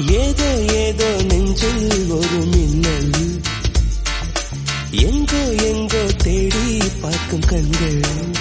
ஏதோ ஏதோ நெஞ்சில் ஒரு மின்னல் எங்கோ எங்கோ தேடி பார்க்கும் கண்கள்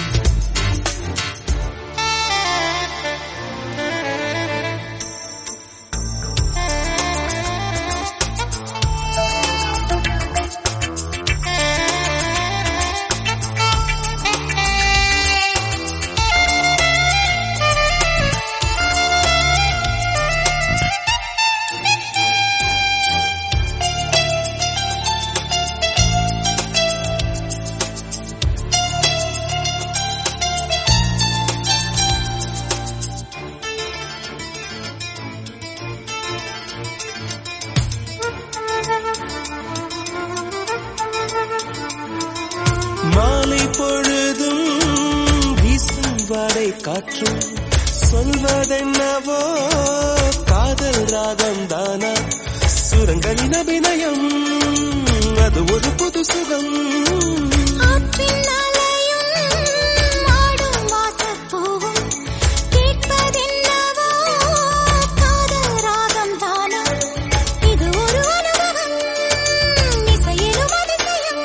மாலை பொழுதும் வீசும் வாடை காற்றும் சொல்வதென்னவோ காதல் ராகம் தானா சுரங்களின் அபிநயம் அது ஒரு புது சுகம் ஆற்றின் அலையும் ஆடும் வாசப்பூவும் கேட்பதென்னவோ காதல் ராகம் தானா இது ஒரு அனுபவம் இசையிலும் அதிசயம்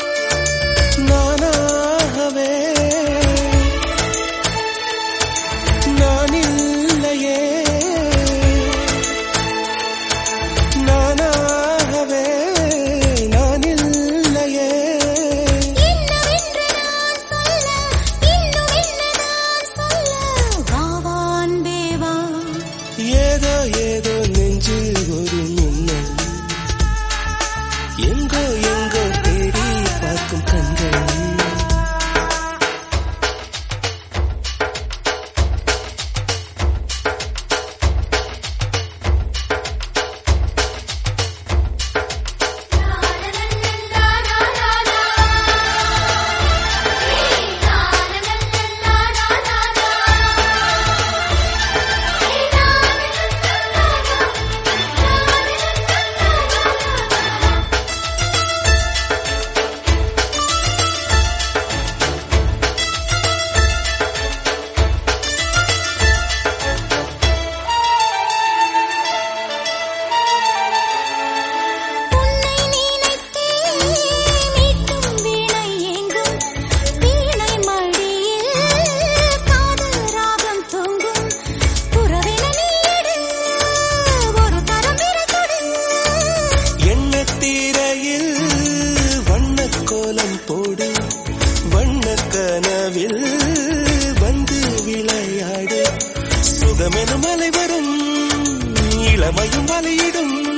நானாகவே நான் இல்லையே நானாகவே நான் இல்லையே என்னவென்று நான் சொல்ல இன்னும் என்ன நான் சொல்ல வா அன்பே வா ஏதோ ஏதோ நெஞ்சில் ஒரு மின்னல் எங்கோ எங்கோ தேடி பார்க்கும் கண்கள் உன்னை நினைத்தே மீட்டும் வீணை எங்கும் வீணை மடியில் காதல் ராகம் தூங்கும் புறவென நீடு ஒரு தரம் விரகொடு எண்ணத்தீரையில் வண்ணக் கோலம் போடு வண்ணக் கனவில் வந்து விளையாடு சுகமெனும் அலை வரும் இளமையும் வலையிடும்